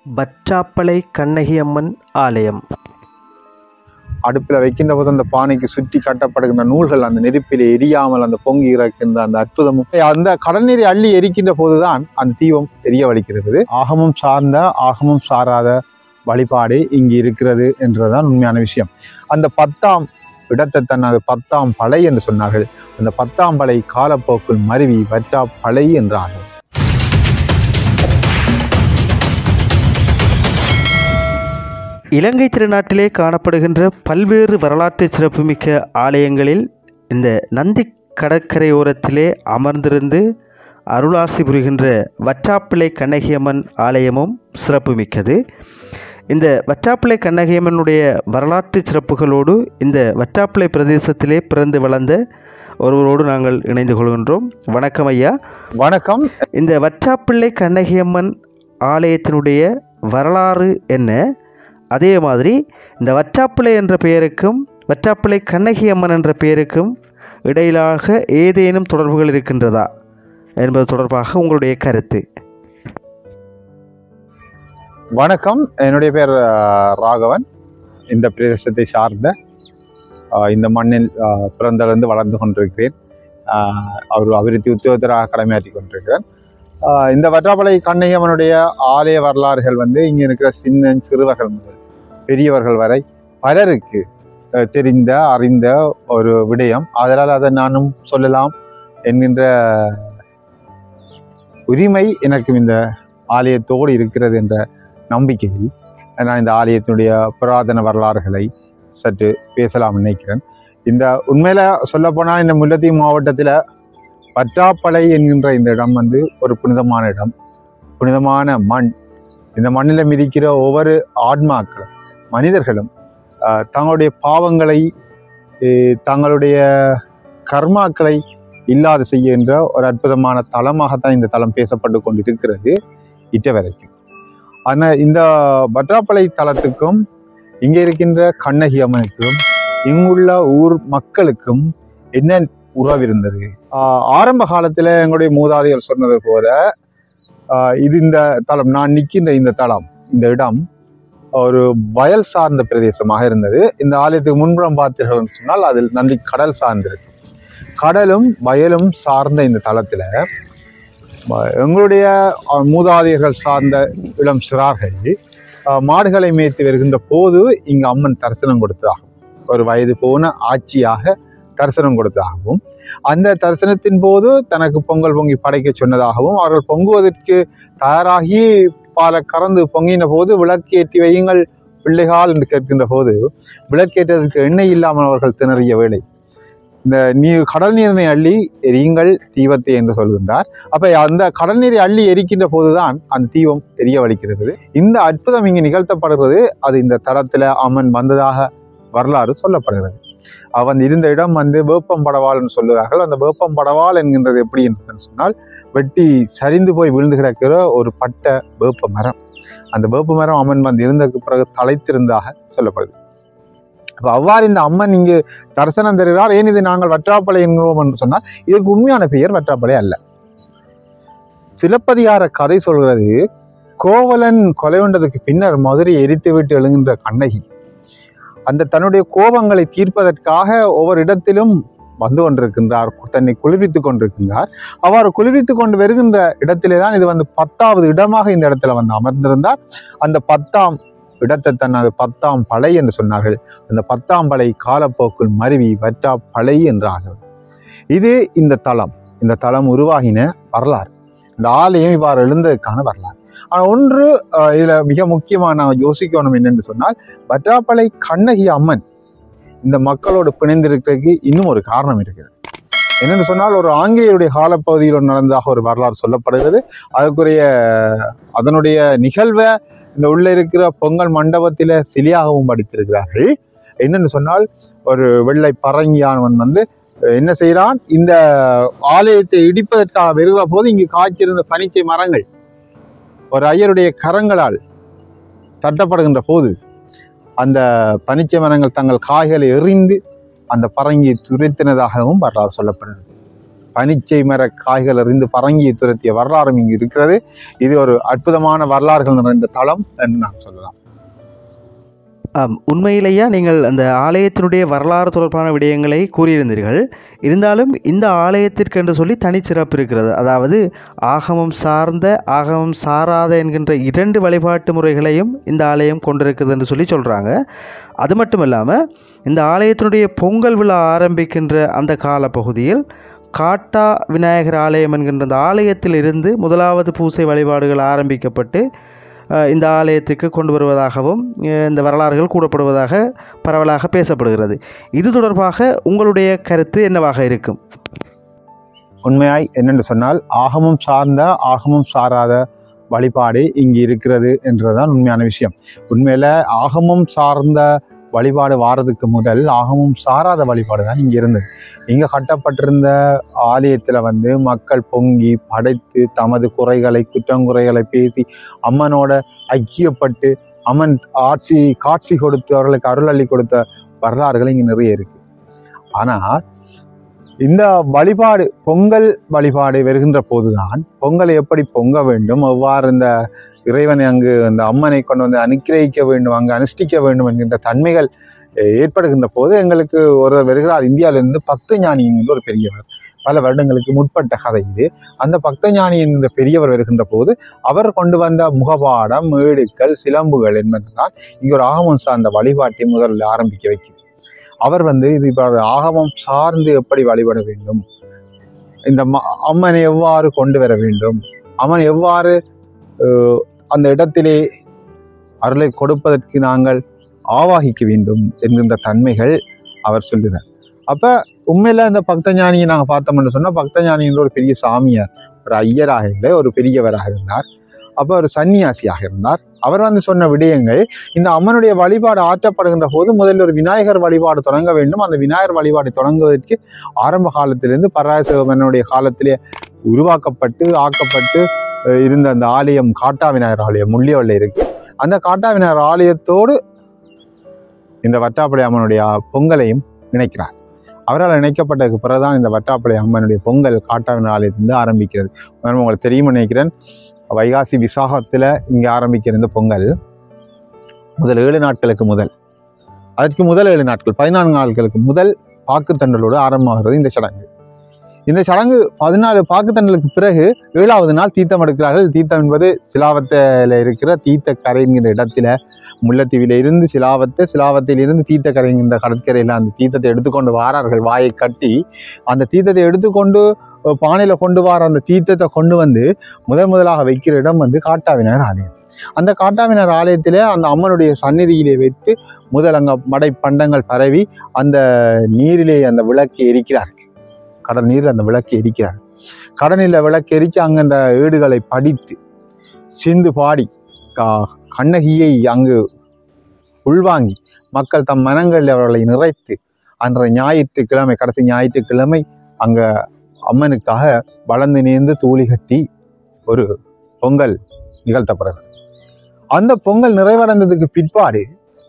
வற்றாப்பளை கண்ணகியம்மன் ஆலயம் அடுப்பில் வைக்கின்ற போது அந்த பானைக்கு சுற்றி கட்டப்படுகின்ற நூல்கள் அந்த நெருப்பில் எரியாமல் அந்த பொங்கி இறக்கின்ற அந்த அற்புதமும் அந்த கடல் நீரை அள்ளி எரிக்கின்ற போதுதான் அந்த தீபம் தெரிய வலிக்கிறது ஆகமும் சார்ந்த ஆகமும் சாராத வழிபாடு இங்கு இருக்கிறது என்றுதான் உண்மையான விஷயம் அந்த பத்தாம் இடத்தை தன் அது பத்தாம் படை என்று சொன்னார்கள் அந்த பத்தாம் படை காலப்போக்கில் மருவி வற்றா படை என்றார்கள் இலங்கை திருநாட்டிலே காணப்படுகின்ற பல்வேறு வரலாற்று சிறப்புமிக்க ஆலயங்களில் இந்த நந்தி கடற்கரையோரத்திலே அமர்ந்திருந்து அருளாசி புரிகின்ற வற்றாப்பிள்ளை கண்ணகியம்மன் ஆலயமும் சிறப்புமிக்கது இந்த வற்றாப்பிள்ளை கண்ணகியம்மனுடைய வரலாற்று சிறப்புகளோடு இந்த வற்றாப்பிள்ளை பிரதேசத்திலே பிறந்து வளர்ந்த ஒருவரோடு நாங்கள் இணைந்து கொள்கின்றோம் வணக்கம் ஐயா வணக்கம் இந்த வற்றாப்பிள்ளை கண்ணகியம்மன் ஆலயத்தினுடைய வரலாறு என்ன அதே மாதிரி இந்த வற்றாப்பிள்ளை என்ற பெயருக்கும் வற்றாப்பிள்ளை கண்ணகியம்மன் என்ற பெயருக்கும் இடையிலாக ஏதேனும் தொடர்புகள் இருக்கின்றதா என்பது தொடர்பாக உங்களுடைய கருத்து வணக்கம் என்னுடைய பேர் அஹ், ராகவன் இந்த பிரதேசத்தை சார்ந்த அஹ், இந்த மண்ணில் அஹ், பிறந்திலிருந்து வளர்ந்து கொண்டிருக்கிறேன் அஹ், அவர் அபிவிருத்தி உத்தியோகத்தராக கடமையாற்றி கொண்டிருக்கிறேன் அஹ், இந்த வற்றாப்பளை கண்ணையம்மனுடைய ஆலய வரலாறுகள் வந்து இங்கே இருக்கிற சின்ன சிறுவர்கள் முதல் பெரியவர்கள் வரை பலருக்கு அஹ், தெரிந்த அறிந்த ஒரு விடயம் அதனால் அதை நானும் சொல்லலாம் என்கின்ற உரிமை எனக்கும் இந்த ஆலயத்தோடு இருக்கிறது என்ற நம்பிக்கையில் நான் இந்த ஆலயத்தினுடைய புராதன வரலாறுகளை சற்று பேசலாம் நினைக்கிறேன் இந்த உண்மையில சொல்லப்போனால் இந்த முல்லைத்தீவு மாவட்டத்தில் பற்றாப்பளை என்கின்ற இந்த இடம் வந்து ஒரு புனிதமான இடம் புனிதமான மண் இந்த மண்ணில் மிதிக்கிற ஒவ்வொரு ஆத்மாக்களும் மனிதர்களும் ஆஹ், தங்களுடைய பாவங்களை eh, தங்களுடைய கர்மாக்களை இல்லாது செய்கின்ற ஒரு அற்புதமான தலமாகத்தான் இந்த தலம் பேசப்பட்டு கொண்டிருக்கிறது இட்ட வரைக்கும் ஆனால் இந்த பற்றாப்பளை தலத்துக்கும் இங்கே இருக்கின்ற கண்ணகி அம்மனுக்கும் இங்குள்ள ஊர் மக்களுக்கும் என்ன உறவு இருந்தது ஆஹ் ஆரம்ப காலத்தில் எங்களுடைய மூதாதையர் சொன்னது போல ஆஹ் இது இந்த தலம் நான் நிற்கின்ற இந்த தலம் இந்த இடம் ஒரு வயல் சார்ந்த பிரதேசமாக இருந்தது இந்த ஆலயத்துக்கு முன்புறம் பார்த்தீர்கள் சொன்னால் அதில் நந்தி கடல் சார்ந்திருக்கு கடலும் வயலும் சார்ந்த இந்த தலத்தில் எங்களுடைய அஹ், மூதாதையர்கள் சார்ந்த இளம் சிறார்கள் அஹ், மாடுகளை மேய்த்து வருகின்ற போது இங்கு அம்மன் தரிசனம் கொடுத்ததாகும் ஒரு வயது போன ஆட்சியாக தரிசனம் கொடுத்ததாகவும் அந்த தரிசனத்தின் போது தனக்கு பொங்கல் பொங்கி படைக்க சொன்னதாகவும் அவர்கள் பொங்குவதற்கு தயாராகி பால கறந்து பொங்கின போது விளக்கேற்றி வையுங்கள் பிள்ளைகால் என்று கேட்கின்ற போது விளக்கேற்றதற்கு எண்ணெய் இல்லாமல் அவர்கள் திணறிய வேளை இந்த நீ கடல் நீரினை அள்ளி எரியுங்கள் தீபத்தை என்று சொல்கின்றார் அப்ப அந்த கடல் நீரை அள்ளி எரிக்கின்ற போதுதான் அந்த தீபம் தெரிய வலிக்கிறது இந்த அற்புதம் இங்கு நிகழ்த்தப்படுகிறது அது இந்த தடத்துல அம்மன் வந்ததாக வரலாறு சொல்லப்படுகிறது அவன் இருந்த இடம் வந்து வேப்பம்படவாள்னு சொல்லுகிறார்கள் அந்த வேப்பம்படவாள் என்கின்றது எப்படி என்று சொன்னால் வெட்டி சரிந்து போய் விழுந்து கிடக்கிற ஒரு பட்ட வேப்ப மரம் அந்த வேப்ப மரம் அம்மன் வந்து இருந்ததுக்கு பிறகு தலைத்திருந்ததாக சொல்லப்படுது அப்ப அவ்வாறு இந்த அம்மன் இங்கு தரிசனம் தருகிறார் ஏன் இது நாங்கள் வற்றாப்பளை என்கிறோம் என்று சொன்னால் இதுக்கு உண்மையான பெயர் வற்றாப்பளை அல்ல சிலப்பதிகார கதை சொல்கிறது கோவலன் கொலை கொண்டதுக்கு பின்னர் மதுரை எரித்து விட்டு எழுகின்ற கண்ணகி அந்த தன்னுடைய கோபங்களை தீர்ப்பதற்காக ஒவ்வொரு இடத்திலும் வந்து கொண்டிருக்கின்றார் தன்னை குளிர்வித்துக் கொண்டிருக்கின்றார் அவ்வாறு குளிர்வித்துக் கொண்டு வருகின்ற இடத்திலே தான் இது வந்து பத்தாவது இடமாக இந்த இடத்துல வந்து அமர்ந்திருந்தார் அந்த பத்தாம் இடத்தை தன் அது பத்தாம் படை என்று சொன்னார்கள் அந்த பத்தாம் படை காலப்போக்கில் மருவி வற்றா படை என்றார்கள் இது இந்த தலம் இந்த தலம் உருவாகின வரலாறு இந்த ஆலயம் இவ்வாறு எழுந்ததுக்கான வரலாறு ஆனால் ஒன்று அஹ், இதுல மிக முக்கியமாக நாம் யோசிக்கணும் என்னென்று சொன்னால் வற்றாப்பளை கண்ணகி அம்மன் இந்த மக்களோடு பிணைந்திருக்கிறதுக்கு இன்னும் ஒரு காரணம் இருக்குது என்னென்னு சொன்னால் ஒரு ஆங்கிலேயருடைய காலப்பகுதியில் நடந்ததாக ஒரு வரலாறு சொல்லப்படுகிறது அதுக்குரிய அதனுடைய நிகழ்வை இந்த உள்ள இருக்கிற பொங்கல் மண்டபத்தில சிலியாகவும் படித்திருக்கிறார்கள் என்னன்னு சொன்னால் ஒரு வெள்ளை பரங்கியானவன் வந்து அஹ், என்ன செய்கிறான் இந்த ஆலயத்தை இடிப்பதற்காக வருகிற போது இங்கு காய்ச்சிருந்த பனிச்சை மரங்கள் ஒரு ஐயருடைய கரங்களால் தட்டப்படுகின்ற போது அந்த பனிச்சை மரங்கள் தங்கள் காய்களை எறிந்து அந்த பரங்கியை துரைத்தினதாகவும் வரலாறு சொல்லப்படுகிறது பனிச்சை மர காய்கள் எறிந்து பரங்கியை துரத்திய வரலாறும் இங்கு இருக்கிறது இது ஒரு அற்புதமான வரலாறுகள் நிறைந்த தளம் என்று நாம் சொல்லலாம் ஆம் உண்மையிலேயே நீங்கள் அந்த ஆலயத்தினுடைய வரலாறு தொடர்பான விடயங்களை கூறியிருந்தீர்கள் இருந்தாலும் இந்த ஆலயத்திற்கு என்று சொல்லி தனிச்சிறப்பு இருக்கிறது அதாவது ஆகமம் சார்ந்த ஆகமம் சாராத என்கின்ற இரண்டு வழிபாட்டு முறைகளையும் இந்த ஆலயம் கொண்டிருக்குது என்று சொல்லி சொல்கிறாங்க அது மட்டும் இல்லாமல் இந்த ஆலயத்தினுடைய பொங்கல் விழா ஆரம்பிக்கின்ற அந்த காலப்பகுதியில் காட்டா விநாயகர் ஆலயம் என்கின்ற அந்த ஆலயத்தில் இருந்து முதலாவது பூசை வழிபாடுகள் ஆரம்பிக்கப்பட்டு அஹ், இந்த ஆலயத்துக்கு கொண்டு வருவதாகவும் அஹ், இந்த வரலாறுகள் கூறப்படுவதாக பரவலாக பேசப்படுகிறது இது தொடர்பாக உங்களுடைய கருத்து என்னவாக இருக்கும் உண்மையாய் என்னென்று சொன்னால் ஆகமம் சார்ந்த ஆகமம் சாராத வழிபாடு இங்கு இருக்கிறது என்றதுதான் உண்மையான விஷயம் உண்மையில ஆகமம் சார்ந்த வழிபாடு வாரதுக்கு முதல் ஆகமம் சாராத வழிபாடு தான் இங்கே இருந்தது இங்கே கட்டப்பட்டிருந்த ஆலயத்தில் வந்து மக்கள் பொங்கி படைத்து தமது குறைகளை குற்றங்குறைகளை பேசி அம்மனோட ஐக்கியப்பட்டு அம்மன் ஆட்சி காட்சி கொடுத்து அவர்களுக்கு அருள் அள்ளி கொடுத்த வரலாறுகள் இங்கே நிறைய இருக்கு ஆனால் இந்த வழிபாடு பொங்கல் வழிபாடு வருகின்ற போதுதான் பொங்கலை எப்படி பொங்க வேண்டும் எவ்வாறு இந்த இறைவனை அங்கு அந்த அம்மனை கொண்டு வந்து அனுக்கிரகிக்க வேண்டும் அங்கு அனுஷ்டிக்க வேண்டும் என்கின்ற தன்மைகள் அஹ், ஏற்படுகின்ற போது எங்களுக்கு ஒருவர் வருகிறார் இந்தியாவிலிருந்து பக்த ஞானி என்கின்ற ஒரு பெரியவர் பல வருடங்களுக்கு முற்பட்ட கதை இது அந்த பக்த ஞானி என்ற பெரியவர் வருகின்ற போது அவர் கொண்டு வந்த முகபாடம் ஏடுக்கள் சிலம்புகள் என்பதுதான் இங்கு ஒரு ஆகமம் சார்ந்த வழிபாட்டை முதலில் ஆரம்பிக்க வைக்குது அவர் வந்து இது இப்போ ஆகமம் சார்ந்து எப்படி வழிபட வேண்டும் இந்த ம- அம்மனை எவ்வாறு கொண்டு வர வேண்டும் அம்மன் எவ்வாறு அஹ், அந்த இடத்திலே அருளை கொடுப்பதற்கு நாங்கள் ஆவாகிக்க வேண்டும் என்கின்ற தன்மைகள் அவர் சொல்லுகிறார் அப்ப உண்மையில அந்த பக்த ஞானியை நாங்கள் பார்த்தோம்னு சொன்னா பக்த ஞானின்ற ஒரு பெரிய சாமியார் ஒரு ஐயராக இல்லை ஒரு பெரியவராக இருந்தார் அப்போ ஒரு சன்னியாசியாக இருந்தார் அவர் வந்து சொன்ன விடயங்கள் இந்த அம்மனுடைய வழிபாடு ஆற்றப்படுகின்ற போது முதல்ல ஒரு விநாயகர் வழிபாடு தொடங்க வேண்டும் அந்த விநாயகர் வழிபாடு தொடங்குவதற்கு ஆரம்ப காலத்திலிருந்து பராசவனுடைய காலத்திலே உருவாக்கப்பட்டு ஆக்கப்பட்டு அஹ், இருந்த அந்த ஆலயம் காட்டா விநாயகர் ஆலயம் முள்ளியவல்ல இருக்கு அந்த காட்டா விநாயகர் ஆலயத்தோடு இந்த வட்டாப்படை அம்மனுடைய பொங்கலையும் இணைக்கிறார் அவரால் இணைக்கப்பட்டதுக்கு பிறகுதான் இந்த வட்டாப்படை அம்மனுடைய பொங்கல் காட்டா விநாயகர் ஆலயத்திலிருந்து ஆரம்பிக்கிறது மேலும் உங்களுக்கு தெரியும்னு நினைக்கிறேன் வைகாசி விசாகத்தில் இங்கே ஆரம்பிக்கிற இந்த பொங்கல் முதல் ஏழு நாட்களுக்கு முதல் அதற்கு முதல் ஏழு நாட்கள் பதினான்கு நாட்களுக்கு முதல் பாக்குத்தண்டலோடு ஆரம்பமாகிறது இந்த சடங்கு இந்த சடங்கு பதினாலு பாக்குத்தண்டலுக்கு பிறகு ஏழாவது நாள் தீர்த்தம் எடுக்கிறார்கள் தீர்த்தம் என்பது சிலாவத்தில் இருக்கிற தீர்த்தக்கரை என்கிற இடத்துல முல்லைத்தீவில இருந்து சிலாவத்தை சிலாவத்தில் இருந்து தீர்த்தக்கரை என்கிற கடற்கரையில் அந்த தீர்த்தத்தை எடுத்துக்கொண்டு வாரார்கள் வாயை கட்டி அந்த தீர்த்தத்தை எடுத்துக்கொண்டு அஹ், பானையில கொண்டு வர அந்த தீர்த்தத்தை கொண்டு வந்து முதல் முதலாக வைக்கிற இடம் வந்து காட்டாவினர் ஆலயம் அந்த காட்டாவினர் ஆலயத்திலே அந்த அம்மனுடைய சந்நிதியிலே வைத்து முதல் அங்க மடை பண்டங்கள் பரவி அந்த நீரிலே அந்த விளக்கு எரிக்கிறார்கள் கடல் நீரில் அந்த விளக்கு எரிக்கிறார் கடலில் விளக்கு எரித்து அங்கே அந்த ஏடுகளை படித்து சிந்து பாடி கா- கண்ணகியை அங்கு உள்வாங்கி மக்கள் தம் மனங்களில் அவர்களை நிறைத்து அன்றைய ஞாயிற்றுக்கிழமை கடைசி ஞாயிற்றுக்கிழமை அங்க அம்மனுக்காக வளர்ந்து நேர்ந்து தூளி கட்டி ஒரு பொங்கல் நிகழ்த்தப்படுறது அந்த பொங்கல் நிறைவடைந்ததுக்கு பிற்பாடு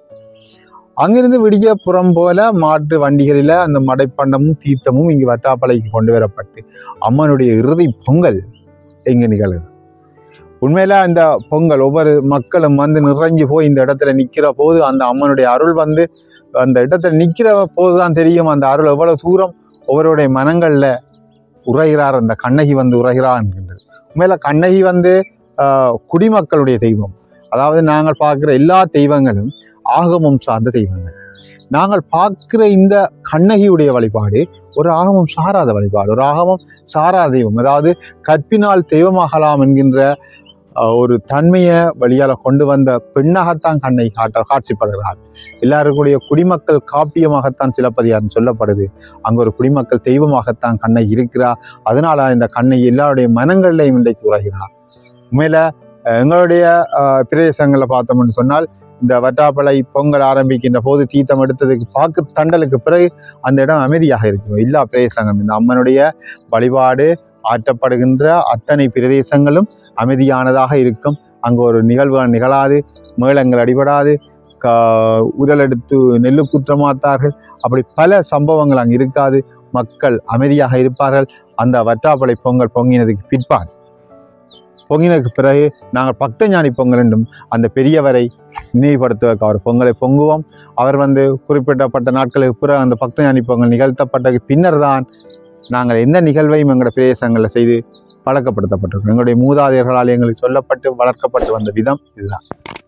அங்கிருந்து விடிய புறம் போல மாட்டு வண்டிகளில் அந்த மடைப்பண்டமும் தீர்த்தமும் இங்கு வட்டாப்பளைக்கு கொண்டு வரப்பட்டு அம்மனுடைய இறுதி பொங்கல் இங்கு நிகழ்கிறது உண்மையில அந்த பொங்கல் ஒவ்வொரு மக்களும் வந்து நிறைஞ்சு போய் இந்த இடத்துல நிக்கிற போது அந்த அம்மனுடைய அருள் வந்து அந்த இடத்துல நிக்கிற போதுதான் தெரியும் அந்த அருள் எவ்வளவு தூரம் ஒவ்வொருடைய மனங்கள்ல உரைகிறார் அந்த கண்ணகி வந்து உரைகிறார் என்கின்றது உண்மையில கண்ணகி வந்து ஆஹ், குடிமக்களுடைய தெய்வம் அதாவது நாங்கள் பார்க்கிற எல்லா தெய்வங்களும் ஆகமம் சார்ந்த தெய்வங்கள் நாங்கள் பார்க்கிற இந்த கண்ணகியுடைய வழிபாடு ஒரு ஆகமம் சாராத வழிபாடு ஒரு ஆகமம் சாராத தெய்வம் அதாவது கற்பினால் தெய்வமாகலாம் என்கின்ற அஹ், ஒரு தன்மையை வழியால கொண்டு வந்த பெண்ணாகத்தான் கண்ணை காட்ட காட்சிப்படுகிறார் எல்லாருக்குடைய குடிமக்கள் காப்பியமாகத்தான் சிலப்பதிகாரம் சொல்லப்படுது அங்க ஒரு குடிமக்கள் தெய்வமாகத்தான் கண்ணை இருக்கிறார் அதனால இந்த கண்ணை எல்லாருடைய மனங்களிலையும் இன்றைக்கு உரைகிறார் உண்மையில அஹ், எங்களுடைய அஹ், பிரதேசங்களில் பார்த்தோம்னு சொன்னால் இந்த வட்டாப்பளை பொங்கல் ஆரம்பிக்கின்ற போது தீர்த்தம் எடுத்ததுக்கு பாக்கு தண்டலுக்கு பிறகு அந்த இடம் அமைதியாக இருக்கும் எல்லா பிரதேசங்களும் இந்த அம்மனுடைய வழிபாடு ஆற்றப்படுகின்ற அத்தனை பிரதேசங்களும் அமைதியானதாக இருக்கும் அங்கு ஒரு நிகழ்வுகள் நிகழாது மேளங்கள் அடிபடாது கா உடல் எடுத்து நெல்லு குற்றமாத்தார்கள் அப்படி பல சம்பவங்கள் அங்கே இருக்காது மக்கள் அமைதியாக இருப்பார்கள் அந்த வற்றாப்பளை பொங்கல் பொங்கினதுக்கு பிற்பாடு பொங்கினதுக்கு பிறகு நாங்கள் பக்த ஞானி பொங்கல் என்றும் அந்த பெரியவரை நினைவுபடுத்துவதற்கு அவர் பொங்கலை பொங்குவோம் அவர் வந்து குறிப்பிட்டப்பட்ட நாட்களுக்கு பிறகு அந்த பக்த ஞானி பொங்கல் நிகழ்த்தப்பட்ட பின்னர் தான் நாங்கள் எந்த நிகழ்வையும் எங்களுடைய பிரதேசங்களில் செய்து பழக்கப்படுத்தப்பட்டிருக்கோம் எங்களுடைய மூதாதையர்களால் எங்களுக்கு சொல்லப்பட்டு வளர்க்கப்பட்டு வந்த விதம் இதுதான்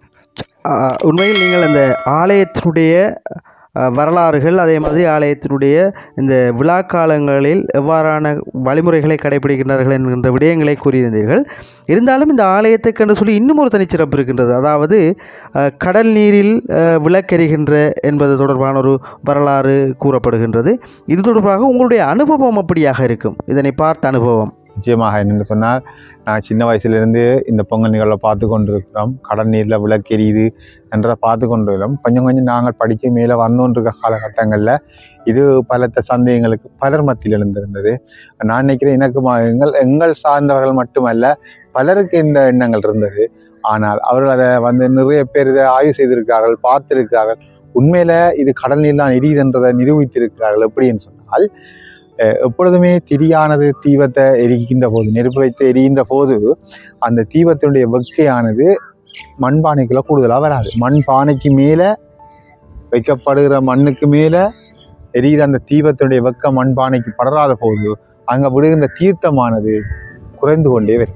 ஆ, உண்மையில் நீங்கள் அந்த ஆலயத்தினுடைய அ, வரலாறுகள் அதே மாதிரி ஆலயத்தினுடைய இந்த விழா காலங்களில் எவ்வாறான வழிமுறைகளை கடைபிடிக்கின்றார்கள் என்கின்ற விடயங்களை கூறியிருந்தீர்கள் இருந்தாலும் இந்த ஆலயத்துக்கென்று சொல்லி இன்னும் ஒரு தனிச்சிறப்பு இருக்கின்றது அதாவது அ, கடல் நீரில் அ, விளக்கெரிகின்ற என்பது தொடர்பான ஒரு வரலாறு கூறப்படுகின்றது இது தொடர்பாக உங்களுடைய அனுபவம் அப்படியாக இருக்கும் இதனை பார்த்த அனுபவம் நிச்சயமாக என்னென்னு சொன்னால் நான் சின்ன வயசுலேருந்து இந்த பொங்கல் நிகழ்வை பார்த்து கொண்டிருக்கிறோம் கடல் நீரில் விளக்கெரியுது என்ற பார்த்து கொண்டிருக்கிறோம் கொஞ்சம் கொஞ்சம் நாங்கள் படிக்க மேலே வந்துകൊണ്ടിருக்க காலகட்டங்களில் இது பலத்த சந்தேகங்களுக்கு பலர் மத்தியில் எழுந்திருந்தது நான் நினைக்கிறேன் எனக்கு ம- எங்கள் எங்கள் சார்ந்தவர்கள் மட்டுமல்ல பலருக்கு இந்த எண்ணங்கள் இருந்தது ஆனால் அவர்கள் அதை வந்து நிறைய பேர் இதை ஆய்வு செய்திருக்கிறார்கள் பார்த்திருக்கிறார்கள் உண்மையில இது கடல் நீர் தான் எரியுதுன்றதை நிரூபித்திருக்கிறார்கள் எப்படின்னு சொன்னால் அஹ் எப்பொழுதுமே திரியானது தீபத்தை எரிக்கின்ற போது நெருப்பு வைத்து எரிகின்ற போது அந்த தீபத்தினுடைய வெக்கையானது மண்பானைக்குள்ள கூடுதலாக வராது மண் பானைக்கு மேலே வைக்கப்படுகிற மண்ணுக்கு மேலே எரிகிற அந்த தீபத்தினுடைய வெக்க மண்பானைக்கு படராத போது அங்கே விடுகின்ற தீர்த்தமானது குறைந்து கொண்டே வரும்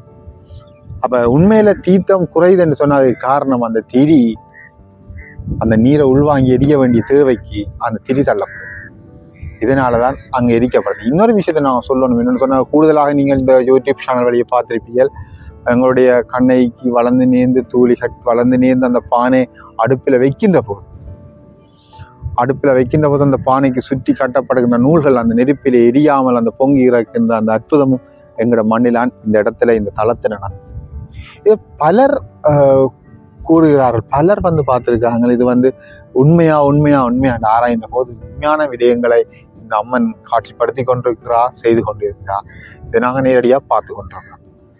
அப்ப உண்மையில தீர்த்தம் குறையுதுன்னு சொன்னதுக்கு காரணம் அந்த திரி அந்த நீரை உள்வாங்கி எரிய வேண்டிய தேவைக்கு அந்த திரி தள்ளப்படும் இதனால தான் அங்கே எரிக்கப்படுது இன்னொரு விஷயத்தை நான் சொல்லணும் என்னன்னு சொன்னால் கூடுதலாக நீங்கள் இந்த யூடியூப் சேனல் வழியை பார்த்திருப்பீர்கள் எங்களுடைய கண்ணைக்கு வளர்ந்து நேர்ந்து தூளி கட் வளர்ந்து நேர்ந்து அந்த பானை அடுப்பில் வைக்கின்ற போது அடுப்பில் வைக்கின்ற போது அந்த பானைக்கு சுற்றி கட்டப்படுகின்ற நூல்கள் அந்த நெருப்பில் எரியாமல் அந்த பொங்கி இறக்கின்ற அந்த அற்புதமும் எங்களோட மண்ணிலான் இந்த இடத்துல இந்த தளத்தில் நடந்தது இது பலர் ஆஹ், கூறுகிறார்கள் பலர் வந்து பார்த்துருக்காங்க இது வந்து உண்மையா உண்மையா உண்மையா ஆராய்ந்த போது உண்மையான விடயங்களை இந்த அம்மன் காட்சிப்படுத்தி கொண்டிருக்கிறார் செய்து கொண்டிருக்கிறார் இதை நாங்கள் நேரடியாக பார்த்து கொண்டிருக்கிறோம்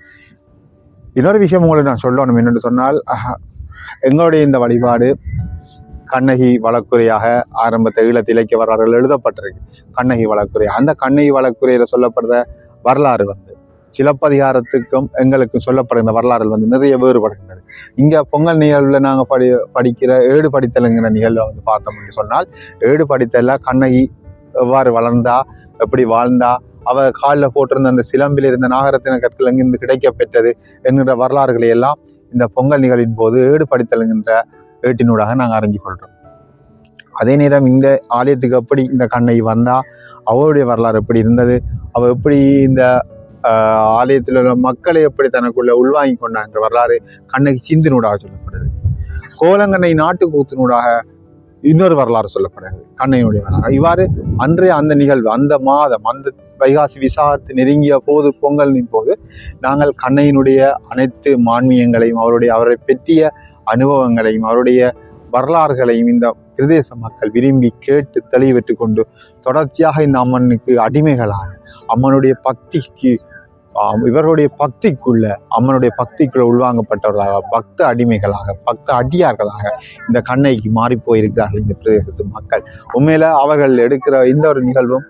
இன்னொரு விஷயம் உங்களுக்கு நான் சொல்லணும் என்னென்னு சொன்னால் அஹ், எங்களுடைய இந்த வழிபாடு கண்ணகி வழக்குரையாக ஆரம்பத்தை ஈழத்து இலக்கிய வரலாறுகள் எழுதப்பட்டிருக்கு கண்ணகி வழக்குரை அந்த கண்ணகி வழக்குரையில் சொல்லப்படுற வரலாறு வந்து சிலப்பதிகாரத்துக்கும் எங்களுக்கும் சொல்லப்படுகிற வரலாறுகள் வந்து நிறைய வேறுபடுகின்றது இங்கே பொங்கல் நிகழ்வில் நாங்கள் படி படிக்கிற ஏடு படித்தலுங்கிற நிகழ்வை வந்து பார்த்தோம் என்று சொன்னால் ஏடு படித்தல்ல கண்ணகி எவ்வாறு வளர்ந்தா எப்படி வாழ்ந்தா அவ காலில் போட்டிருந்த அந்த சிலம்பில் இருந்த நாகரத்தின கற்கள் எங்கிருந்து கிடைக்கப் பெற்றது என்கின்ற வரலாறுகளை எல்லாம் இந்த பொங்கல் நிகழ்வின் போது ஏடு படித்தல் என்கின்ற ஏட்டினூடாக நாங்கள் அறிஞ்சு கொள்கிறோம் அதே நேரம் இந்த ஆலயத்துக்கு எப்படி இந்த கண்ணகி வந்தா அவளுடைய வரலாறு எப்படி இருந்தது அவ எப்படி இந்த ஆஹ், ஆலயத்தில் உள்ள மக்களை எப்படி தனக்குள்ள உள்வாங்கி கொண்டான்ற வரலாறு கண்ணகி சிந்தினூடாக சொல்லப்படுது கோலங்கண்ணை நாட்டுக்கூத்தினூடாக இன்னொரு வரலாறு சொல்லப்படுகிறது கண்ணையினுடைய வரலாறு இவ்வாறு அன்றைய அந்த நிகழ்வு அந்த மாதம் அந்த வைகாசி விசாகத்து நெருங்கிய போது பொங்கலின் போது நாங்கள் கண்ணையினுடைய அனைத்து மான்மியங்களையும் அவருடைய அவரை பற்றிய அனுபவங்களையும் அவருடைய வரலாறுகளையும் இந்த பிரதேச மக்கள் விரும்பி கேட்டு தெளிவெற்று கொண்டு தொடர்ச்சியாக இந்த அம்மனுக்கு அடிமைகளாக அம்மனுடைய பக்திக்கு ஆம், இவர்களுடைய பக்திக்குள்ள அம்மனுடைய பக்திக்குள்ள உள்வாங்கப்பட்டவர்களாக பக்த அடிமைகளாக பக்த அடியார்களாக இந்த கண்ணைக்கு மாறி போயிருக்கிறார்கள் இந்த பிரதேசத்து மக்கள் உண்மையில அவர்கள் எடுக்கிற இந்த ஒரு நிகழ்வும்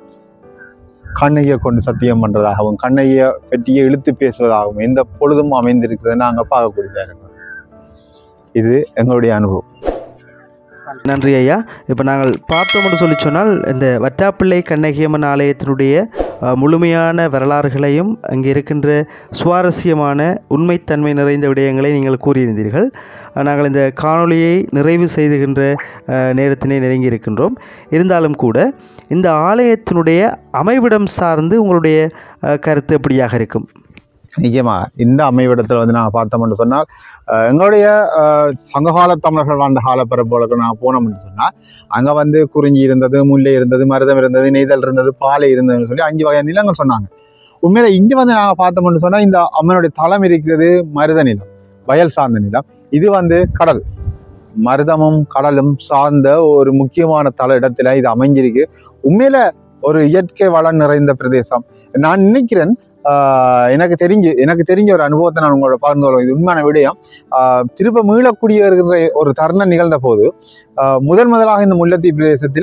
கண்ணையை கொண்டு சத்தியம் பண்றதாகவும் கண்ணையை பற்றிய இழுத்து பேசுவதாகவும் எந்த பொழுதும் அமைந்திருக்கிறதை நாங்கள் பார்க்கக்கூடியதாக இருக்கிறோம் இது எங்களுடைய அனுபவம் நன்றி ஐயா இப்போ நாங்கள் பார்த்தோம்னு சொல்லி சொன்னால் இந்த வட்டாப்பிள்ளை கண்ணகியம்மன் ஆலயத்தினுடைய அஹ், முழுமையான வரலாறுகளையும் அங்கே இருக்கின்ற சுவாரஸ்யமான உண்மைத்தன்மை நிறைந்த விடயங்களை நீங்கள் கூறியிருந்தீர்கள் அஹ், நாங்கள் இந்த காணொளியை நிறைவு செய்துகின்ற அஹ், நேரத்தினை நெருங்கி இருக்கின்றோம் இருந்தாலும் கூட இந்த ஆலயத்தினுடைய அமைவிடம் சார்ந்து உங்களுடைய அஹ், கருத்து எப்படியாக இருக்கும் நிச்சயமா இந்த அமைவிடத்தில் வந்து நாங்கள் பார்த்தோம்னு சொன்னால் அஹ், எங்களுடைய அஹ், சங்ககால தமிழர்கள் வாழ்ந்த காலப்பரப்புகளுக்கு நாங்கள் போனோம்னு சொன்னால் அங்கே வந்து குறிஞ்சி இருந்தது முல்லை இருந்தது மருதம் இருந்தது நெய்தல் இருந்தது பாலை இருந்ததுன்னு சொல்லி அஞ்சு வகையான நிலங்கள் சொன்னாங்க உண்மையில இங்கே வந்து நாங்கள் பார்த்தோம்னு சொன்னால் இந்த அம்மனுடைய தளம் இருக்கிறது மருத நிலம் வயல் சார்ந்த நிலம் இது வந்து கடல் மருதமும் கடலும் சார்ந்த ஒரு முக்கியமான தள இடத்துல இது அமைஞ்சிருக்கு உண்மையில ஒரு இயற்கை வளம் நிறைந்த பிரதேசம் நான் நினைக்கிறேன் ஆஹ் எனக்கு தெரிஞ்சு எனக்கு தெரிஞ்ச ஒரு அனுபவத்தை நான் உங்களோட பகிர்ந்து கொள்வேன் இது உண்மையான விடயம் ஆஹ் திரும்ப மீளக்கூடிய இருக்கிற ஒரு தருணம் நிகழ்ந்த போது ஆஹ் முதன் முதலாக இந்த முல்லைத்தீவு பிரதேசத்தில்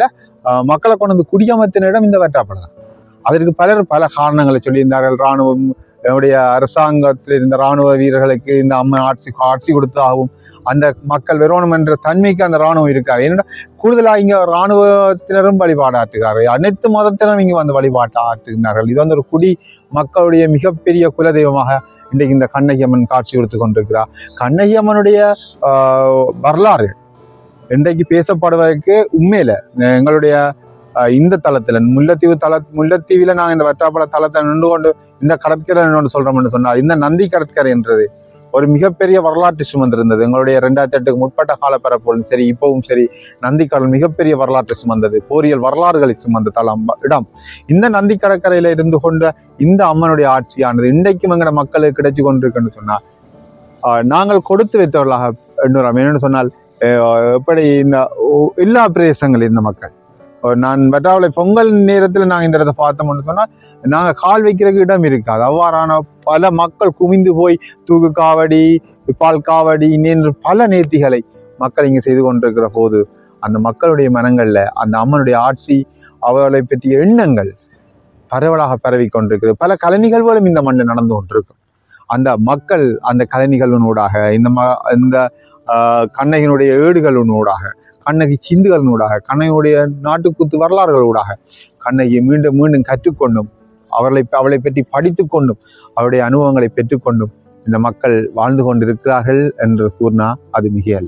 ஆஹ் மக்களை கொண்டு வந்து குடியமர்த்தின இடம் இந்த வெட்டாப்படை தான் அதற்கு பலர் பல காரணங்களை சொல்லியிருந்தார்கள் இராணுவம் நம்முடைய அரசாங்கத்தில் இருந்த இராணுவ வீரர்களுக்கு இந்த அம்மா ஆட்சி ஆட்சி கொடுத்ததாகவும் அந்த மக்கள் வெறுவனம் என்ற தன்மைக்கு அந்த இராணுவம் இருக்காரு ஏன்னா கூடுதலாக இங்க இராணுவத்தினரும் வழிபாடு ஆற்றுகிறார்கள் அனைத்து மதத்தினரும் இங்க வந்து வழிபாட்டு ஆற்றுகிறார்கள் இது வந்து ஒரு குடி மக்களுடைய மிகப்பெரிய குலதெய்வமாக இன்றைக்கு இந்த கண்ணகி அம்மன் காட்சி கொடுத்து கொண்டிருக்கிறார் கண்ணகி அம்மனுடைய ஆஹ், வரலாறு இன்றைக்கு பேசப்படுவதற்கு உண்மையில எங்களுடைய ஆஹ், இந்த தளத்துல முல்லைத்தீவு தள முல்லைத்தீவில நாங்கள் இந்த வட்டாப்பட தளத்தை நின்று கொண்டு இந்த கடற்கரை நின்று சொல்றோம்னு சொன்னார் இந்த நந்தி கடற்கரை என்றது ஒரு மிகப்பெரிய வரலாற்று சுமந்திருந்தது எங்களுடைய ரெண்டாயிரத்தி எட்டுக்கு முற்பட்ட காலப்பரப்போலும் சரி இப்பவும் சரி நந்திக்கடல் மிகப்பெரிய வரலாற்று சுமந்தது போரியல் வரலாறுகளை சுமந்த தளம் இடம் இந்த நந்தி கடற்கரையில இருந்து கொண்ட இந்த அம்மனுடைய ஆட்சியானது இன்றைக்கும் எங்கட மக்களுக்கு கிடைச்சு கொண்டிருக்குன்னு சொன்னால் ஆஹ், நாங்கள் கொடுத்து வைத்தவர்களாக எண்ணுறோம் என்னன்னு சொன்னால் ஆஹ், எப்படி இந்த ஓ- எல்லா பிரதேசங்களில் இந்த மக்கள் ஆஹ், நான் வெட்டாவளை பொங்கல் நேரத்தில் நாங்கள் இந்த இடத்தை பார்த்தோம்னு சொன்னால் நாங்கள் கால் வைக்கிறதுக்கு இடம் இருக்காது அவ்வாறான பல மக்கள் குவிந்து போய் தூக்கு காவடி பால் காவடி இன்னென்று பல நேர்த்திகளை மக்கள் இங்கே செய்து கொண்டிருக்கிற போது அந்த மக்களுடைய மனங்கள்ல அந்த அம்மனுடைய ஆட்சி அவர்களை பற்றிய எண்ணங்கள் பரவலாக பரவி கொண்டிருக்கிறது பல கலை நிகழ்வுகளும் இந்த மண்ணில் நடந்து கொண்டிருக்கும் அந்த மக்கள் அந்த கலை நிகழ்வினூடாக இந்த ம இந்த ஆஹ், கண்ணகியினுடைய ஏடுகளினூடாக கண்ணகி சிந்துகளினூடாக கண்ணகியுடைய நாட்டுக்கூத்து வரலாறுகளூடாக கண்ணகியை மீண்டும் மீண்டும் கற்றுக்கொண்டும் அவர்களை அவளை பற்றி படித்து கொண்டும் அவருடைய அனுபவங்களை பெற்றுக்கொண்டும் இந்த மக்கள் வாழ்ந்து கொண்டிருக்கிறார்கள் என்று கூறினா அது மிகையல்ல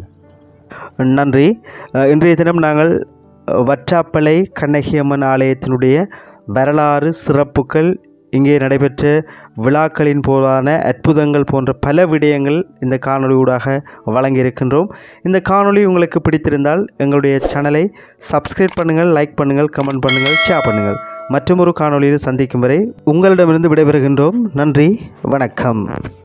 நன்றி அஹ், இன்றைய தினம் நாங்கள் அஹ், வற்றாப்பளை கண்ணகியம்மன் ஆலயத்தினுடைய வரலாறு சிறப்புகள் இங்கே நடைபெற்ற விழாக்களின் போலான அற்புதங்கள் போன்ற பல விடயங்கள் இந்த காணொளியூடாக வழங்கியிருக்கின்றோம் இந்த காணொளி உங்களுக்கு பிடித்திருந்தால் எங்களுடைய சேனலை சப்ஸ்கிரைப் பண்ணுங்கள் லைக் பண்ணுங்கள் கமெண்ட் பண்ணுங்கள் ஷேர் பண்ணுங்கள் மற்றொரு காணொளியில் சந்திக்கும் வரை உங்களிடமிருந்து விடைபெறுகின்றோம் நன்றி வணக்கம்